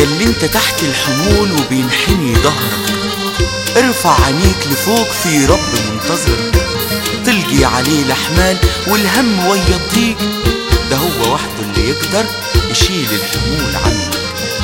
ياللي انت تحت الحمول وبينحني ظهرك ارفع عينيك لفوق في رب منتظرك تلقي عليه الأحمال والهم ويا الضيق ده هو وحده اللي يقدر يشيل الحمول عنك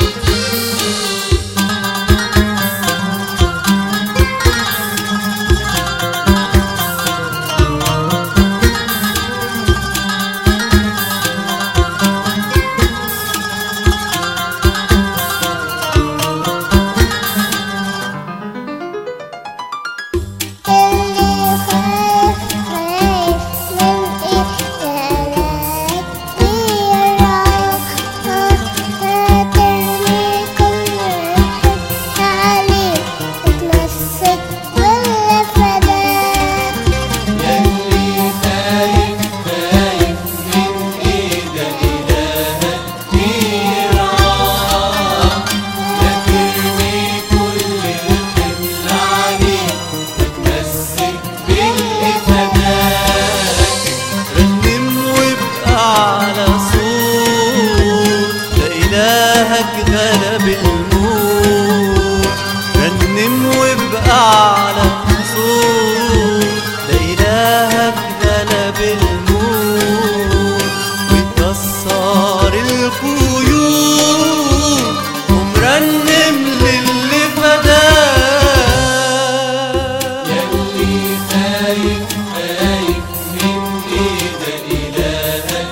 اللي خايف خايف من إهدالك يراك هترمي كل الحب عليك تمسك باللي فداك يلي خايف خايف من ايد الهك يراك لا ترمي كل الحمل عليك وتمسك باللي فداك رنم وابقى على صوت ده إلهك غلب الموت رنم وابقى على صوت ده إلهك غلب الموت وكسر القيود ومرنم للي فداك يلي خايف خايف من ايد الهك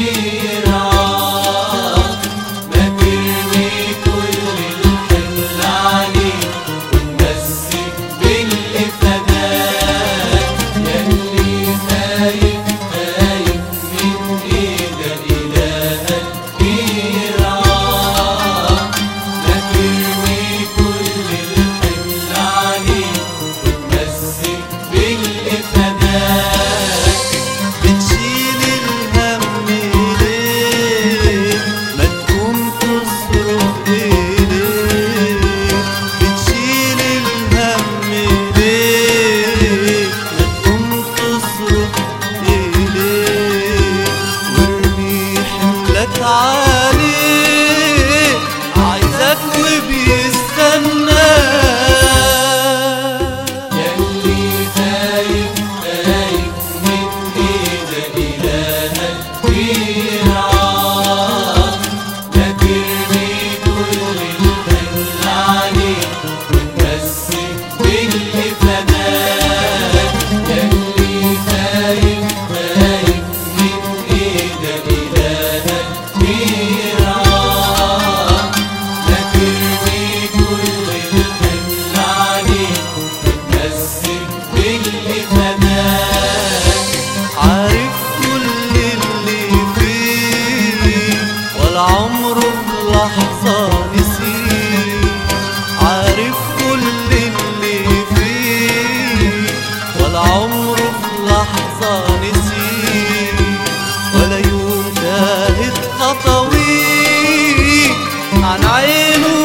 يراك ما ترمي كل الحمل عليك وتمسك باللي فداك يلي خايف خايف من ايد الهك يراك ما ترمي كل الحمل عليك وتمسك باللي فداك بتشيل الهم ليه ما تقوم تصرف إليه بتشيل الهم ليه ما تقوم تصرف إليه وارمي حملك عليه عايزك وبيستناك يلي خايف خايف من ايد الهك يراك لا ترمي كل الحمل عليك وتمسك باللي فداك يلي خايف خايف من ايد الهك يراك لا ترمي كل الحمل عليك وتمسك باللي فداك عارف كل اللي فيه ولا عمره في لحظة نسيه عارف كل اللي فيه ولا عمره في لحظة نسيه ولا يوم تاهت خطويه عن عينه